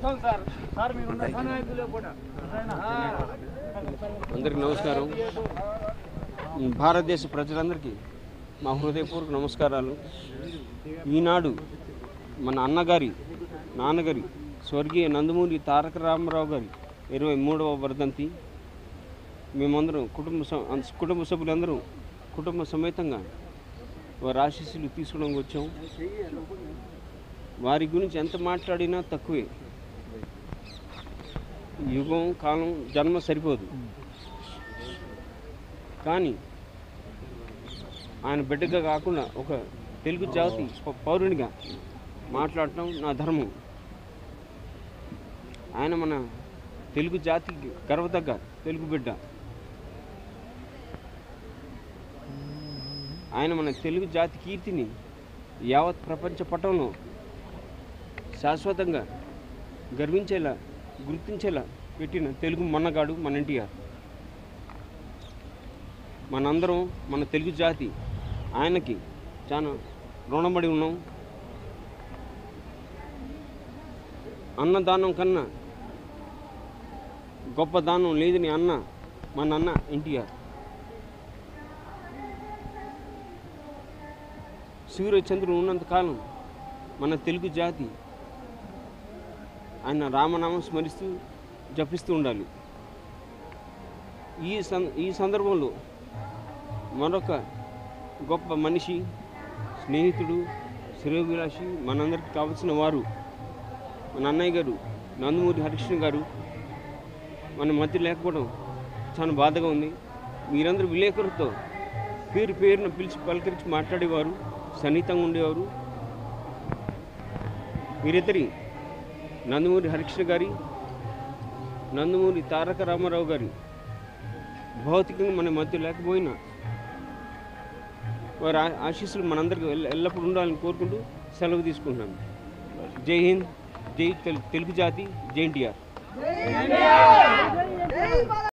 వస్తాం sir sir మీరు నాయకులు కూడా అందరికీ నమస్కారం భారతదేశ ప్రజలందరికీ మా హృదయపూర్వక నమస్కారాలు ఈనాడు మన అన్నగారి నాన్నగారి స్వర్గీయ నందమూరి తారక రామారావు గారి ఇరవై మూడవ వర్ధంతి మేమందరం కుటుంబ స- అన్- కుటుంబ సభ్యులందరూ కుటుంబ సమేతంగా వారి ఆశీస్సులు తీసుకోవడానికి వచ్చాం వారి గురించి ఎంత మాట్లాడినా తక్కువే యుగం కాలం జన్మ సరిపోదు కానీ ఆయన బిడ్డగా కాకుండా ఒక తెలుగు జాతి ప- పౌరునిగా మాట్లాడటం నా ధర్మం ఆయన మన తెలుగు జాతికి గర్వతగ్గ తెలుగు బిడ్డ ఆయన మన తెలుగు జాతి కీర్తిని యావత్ ప్రపంచ పటంలో శాశ్వతంగా గర్వించేలా గుర్తించేలా పెట్టిన తెలుగు మన్నగాడు మన ఎన్టీఆర్ మనందరం మన తెలుగు జాతి ఆయనకి చాలా రుణపడి ఉన్నాం అన్నదానం కన్నా గొప్ప దానం లేదని అన్న మన అన్న ఎన్టీఆర్ సూర్యచంద్రుడు ఉన్నంతకాలం మన తెలుగు జాతి ఆయన రామనామం స్మరిస్తూ జపిస్తూ ఉండాలి ఈ సం ఈ సందర్భంలో మరొక గొప్ప మనిషి స్నేహితుడు శ్రేయోభిలాషి మనందరికి కావలసిన వారు మన అన్నయ్య గారు నందమూరి హరికృష్ణ గారు మన మధ్య లేకపోవడం చాలా బాధగా ఉంది మీరందరూ విలేకరులతో పేరు పేరున పిలిచి పలకరించి మాట్లాడేవారు సన్నిహితంగా ఉండేవారు వీరిద్దరి నందమూరి హరికృష్ణ గారి నందమూరి తారక రామారావు గారి భౌతికంగా మన మధ్య లేకపోయినా వారి ఆ- ఆశీస్సులు మనందరికీ ఎల్ల- ఎల్లప్పుడూ ఉండాలని కోరుకుంటూ సెలవు తీసుకుంటున్నాను జై హింద్ జై తెలు- తెలుగు జాతి జై ఎన్టీఆర్